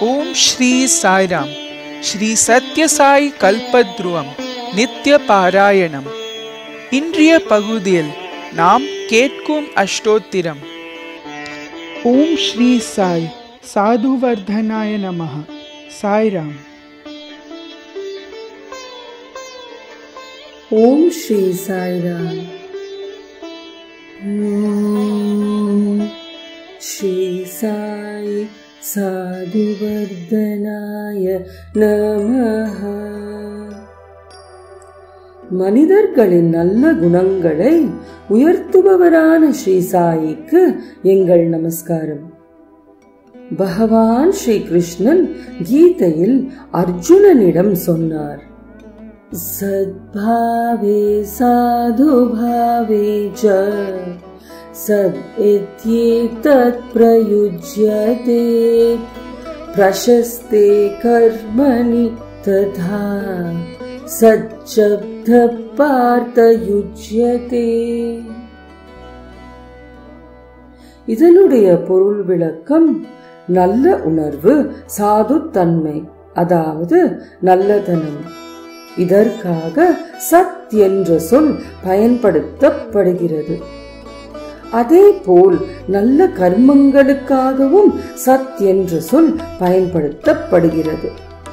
ஓம் ஸ்ரீ சாய்ராம் ஸ்ரீ சத்யசாய் கல்பத்ருவம் நித்ய பாராயணம் இன்றைய பகுதியில் நாம் கேட்கும் அஷ்டோத்திரம் ஓம் ஸ்ரீ சாய் சாதுவர்தனாய நமः சாய்ராம் ஓம் ஸ்ரீ சாய்ராம் ஓம் ஸ்ரீ சாய் சாதுவர்தனாய நமஹ மனிதர்களின் நல்ல குணங்களை உயர்த்துபவரான ஸ்ரீ சாயிக்கு எங்கள் நமஸ்காரம் பகவான் ஸ்ரீ கிருஷ்ணன் கீதையில் அர்ஜுனனிடம் சொன்னார் सद्भावे साधुभावे च सद् इत्येतत् प्रयुज्यते प्रशस्ते कर्मणि तथा सच्चब्दः पार्थयुज्यते இதனுடைய பொருள் விளக்கம் நல்ல உணர்வு சாதுத்தன்மை அதாவது நல்லதனம் இதற்காக சத் என்ற சொல் பயன்படுத்தப்படுகிறது அதே போல் நல்ல கர்மங்களுக்காகவும் சத் என்ற சொல் பயன்படுத்தப்படுகிறது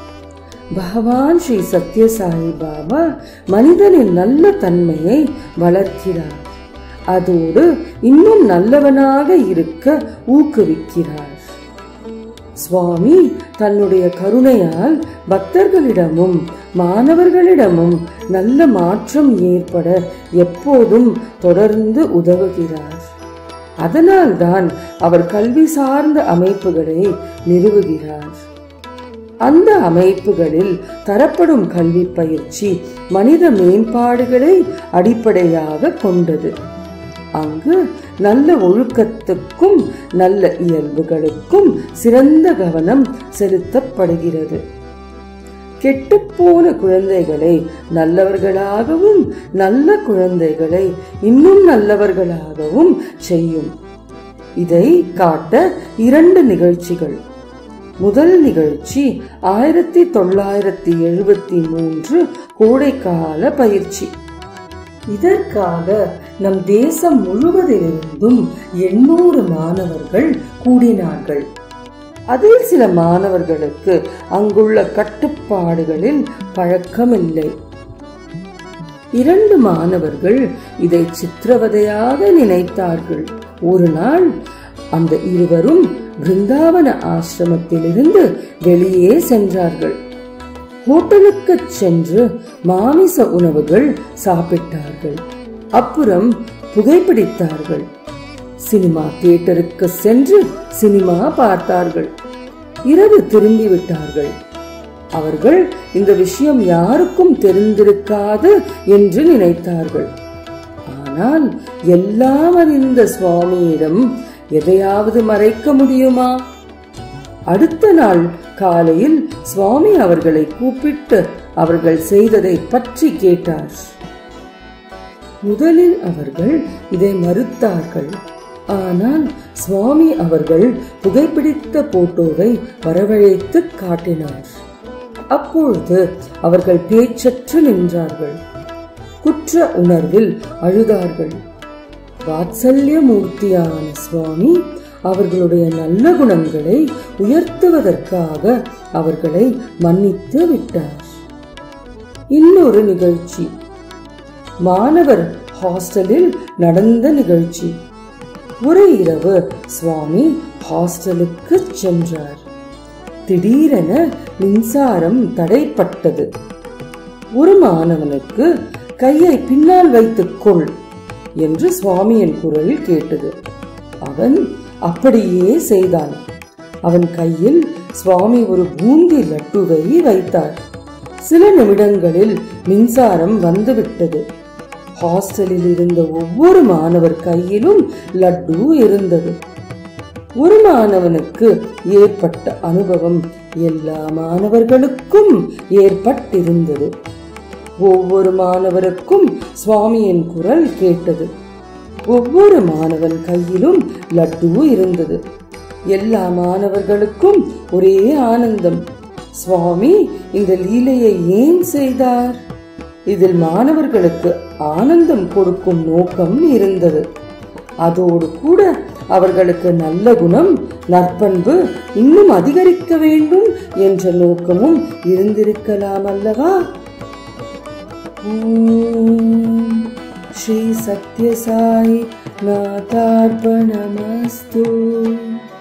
பகவான் ஸ்ரீ சத்யசாயி பாபா மனிதனின் நல்ல தன்மையை வளர்க்கிறார் அதோடு இன்னும் நல்லவனாக இருக்க ஊக்குவிக்கிறார் சுவாமி தன்னுடைய கருணையால் பக்தர்களிடமும் மாணவர்களிடமும் நல்ல மாற்றம் ஏற்பட எப்போதும் தொடர்ந்து உதவுகிறார் அதனால்தான் அவர் கல்வி சார்ந்த அமைப்புகளை நிறுவுகிறார் அந்த அமைப்புகளில் தரப்படும் கல்வி பயிற்சி மனித மேம்பாடுகளை அடிப்படையாக கொண்டது அங்கு நல்ல ஒழுக்கத்துக்கும் நல்ல இயல்புகளுக்கும் சிறந்த கவனம் செலுத்தப்படுகிறது கெட்டுப்போன குழந்தைகளை நல்லவர்களாகவும் நல்ல குழந்தைகளை இன்னும் நல்லவர்களாகவும் செய்யும் இதை காட்ட இரண்டு நிகழ்ச்சிகள் முதல் நிகழ்ச்சி ஆயிரத்தி தொள்ளாயிரத்தி எழுபத்தி மூன்று கோடைக்கால பயிற்சி இதற்காக நம் தேசம் முழுவதிலிருந்தும் எண்ணூறு மாணவர்கள் கூடினார்கள் அதில் சில மாணவர்களுக்கு அங்குள்ள கட்டுப்பாடுகளில் பழக்கமில்லை இரண்டு மாணவர்கள் இதை சித்திரவதையாக நினைத்தார்கள் ஒரு நாள் அந்த இருவரும் பிருந்தாவன ஆசிரமத்திலிருந்து வெளியே சென்றார்கள் ஹோட்டலுக்கு சென்று மாமிச உணவுகள் சாப்பிட்டார்கள் அப்புறம் புகைப்பிடித்தார்கள் சினிமா தியேட்டருக்கு சென்று சினிமா பார்த்தார்கள் இரவு திரும்பி விட்டார்கள் அவர்கள் இந்த விஷயம் யாருக்கும் தெரிந்திருக்காது என்று நினைத்தார்கள் ஆனால் எல்லாம் அறிந்த சுவாமியிடம் எதையாவது மறைக்க முடியுமா அடுத்த நாள் காலையில் சுவாமி அவர்களை கூப்பிட்டு அவர்கள் செய்ததை பற்றி கேட்டார் முதலில் அவர்கள் இதை மறுத்தார்கள் ஆனால் சுவாமி அவர்கள் புகைப்பிடித்த போட்டோவை வரவழைத்து காட்டினார் அப்பொழுது அவர்கள் பேச்சற்று நின்றார்கள் குற்ற உணர்வில் அழுதார்கள் வாத்சல்ய மூர்த்தியான சுவாமி அவர்களுடைய நல்ல குணங்களை உயர்த்துவதற்காக அவர்களை மன்னித்து விட்டார் இன்னொரு நிகழ்ச்சி மாணவர் ஹாஸ்டலில் நடந்த நிகழ்ச்சி ஒரு இரவு சுவாமி ஹாஸ்டலுக்கு சென்றார் திடீரென மின்சாரம் தடைப்பட்டது ஒரு மாணவனுக்கு கையை பின்னால் வைத்துக்கொள் என்று சுவாமியின் குரல் கேட்டது அவன் அப்படியே செய்தான் அவன் கையில் சுவாமி ஒரு பூந்தி லட்டுவை வைத்தார் சில நிமிடங்களில் மின்சாரம் வந்துவிட்டது ஹாஸ்டலில் இருந்த ஒவ்வொரு மாணவர் கையிலும் லட்டு இருந்தது ஒரு மாணவனுக்கு ஏற்பட்ட அனுபவம் எல்லா மாணவர்களுக்கும் ஏற்பட்டிருந்தது ஒவ்வொரு மாணவருக்கும் சுவாமியின் குரல் கேட்டது ஒவ்வொரு மாணவன் கையிலும் லட்டு இருந்தது எல்லா மாணவர்களுக்கும் ஒரே ஆனந்தம் சுவாமி இந்த லீலையை ஏன் செய்தார் இதில் மாணவர்களுக்கு ஆனந்தம் கொடுக்கும் நோக்கம் இருந்தது அதோடு கூட அவர்களுக்கு நல்ல குணம் நற்பண்பு இன்னும் அதிகரிக்க வேண்டும் என்ற நோக்கமும் இருந்திருக்கலாம் அல்லவா ஓம் ஸ்ரீ சத்யசாயி நாதார்ப்பணமஸ்து